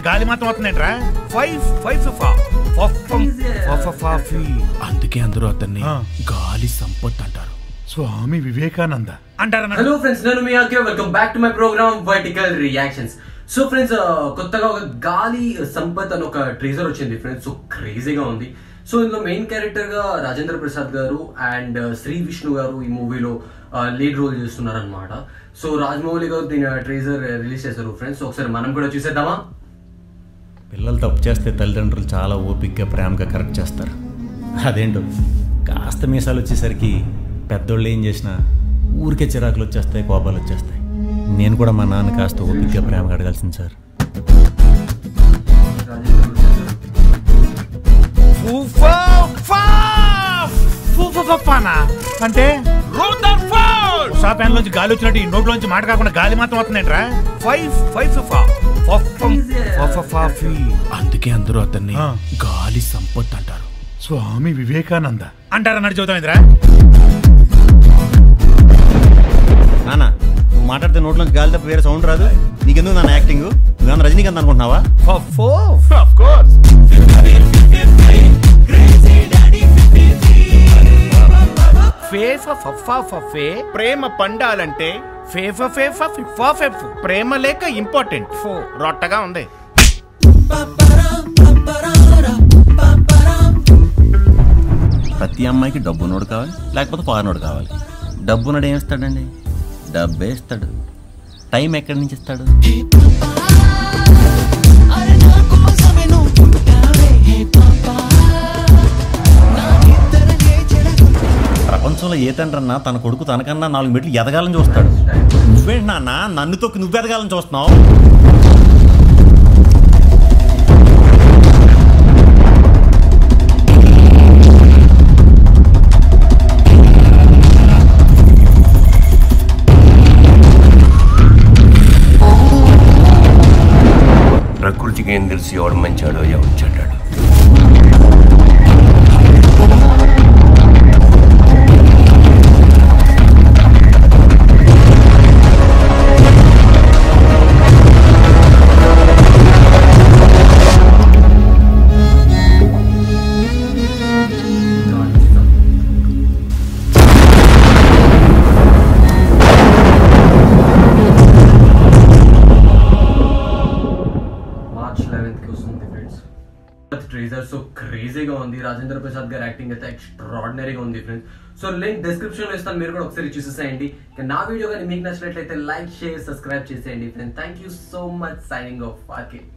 గాలి మాత్రం వస్తుందేంట్రా ఫైవ్ ఫైవ్ ఫిఫా ఫఫఫాఫీ అందుకే అందరూ అతన్ని ఆ. గాలి సంపత్ అంటారు స్వామి వివేకానంద అంటారా హలో ఫ్రెండ్స్ నేను మీ ఆకే welcome back to my programme vertical reactions so friends కొత్తగా ఒక గాలి సంపత్ అని ఒక ట్రేజర్ వచ్చింది ఫ్రెండ్స్ సో క్రేజీగా ఉంది సో ఇందులో మెయిన్ క్యారెక్టర్ గా రాజేంద్ర ప్రసాద్ గారు అండ్ శ్రీ విష్ణు గారు ఈ మూవీలో లీడ్ రోల్ చేస్తున్నారు అనమాట సో రాజమౌళి గారు దీని ట్రేజర్ రిలీజ్ చేశారు ఫ్రెండ్స్ ఒకసారి మనం కూడా చూసేద్దామా పిల్లలు తప్పు చేస్తే తల్లిదండ్రులు చాలా ఓపిక్గా ప్రేమగా కరెక్ట్ చేస్తారు అదేంటో కాస్త మీసాలు వచ్చేసరికి పెద్దోళ్ళు ఏం చేసినా ఊరికే చిరాకులు వచ్చేస్తాయి కోపాలు వచ్చేస్తాయి నేను కూడా మా నాన్న కాస్త ఓపిక్గా ప్రేమగా అడగాల్సింది సార్ రాజేంద్ర ప్రసాద్ గారు. అంటే ఉషా ఫ్యాన్ లోంచి గాలి వచ్చినట్టు ఈ నోట్లోంచి మాట కాకుండా గాలి మాత్రం వస్తుందేంట్రా ఫైవ్ ఫైవ్ ఫిఫా ఫఫఫాఫీ అందుకే అందరూ అతన్ని ఆ. గాలి సంపత్ అంటారు స్వామి వివేకానంద అంటారా నడి చదువుతామేంద్రా నాన్న నువ్వు మాట్లాడితే నోట్లోంచి గాలి తప్ప వేరే సౌండ్ రాదు నీకెందుకు నాన్న యాక్టింగ్ నువ్వేమన్నా రజనీకాంత్ అనుకుంటున్నావా ఫఫో ఫేఫ ఫఫా ఫఫే ప్రేమ పండాలంటే ఫేఫ ఫేఫ ఫిఫా ఫెఫ్ ప్రేమ లేక ఇంపార్టెంట్ ఫో రొట్టగా ఉంది ప్రతి అమ్మాయికి డబ్బునోడు కావాలి లేకపోతే ఫారినోడు కావాలి డబ్బునోడు ఏం ఇస్తాడండి డబ్బే ఇస్తాడు టైం ఎక్కడి నుంచి ఇస్తాడు ప్రపంచంలో ఏ తండ్రన్నా తన కొడుకు తనకన్నా నాలుగు మెట్లు ఎదగాలని చూస్తాడు నువ్వేంటి నాన్న నన్ను తొక్కి నువ్వు ఎదగాలని చూస్తున్నావు ప్రకృతికి ఏం తెలిసి ఎవడు మంచాడో ఎవడు చెడ్డాడు మార్చ్ లెవెన్త్ కి వస్తుంది ఫ్రెండ్స్ ట్రేజర్ సో క్రేజీగా ఉంది రాజేంద్ర ప్రసాద్ గారి యాక్టింగ్ అయితే ఎక్స్ట్రాడినరీగా ఉంది ఫ్రెండ్స్ సో లింక్ డిస్క్రిప్షన్ లో ఇస్తాను మీరు కూడా ఒకసారి చూసేసేయండి ఇక నా వీడియో కానీ మీకు నచ్చినట్లయితే లైక్ షేర్ సబ్స్క్రైబ్ చేసేయండి friends thank you so much signing off RK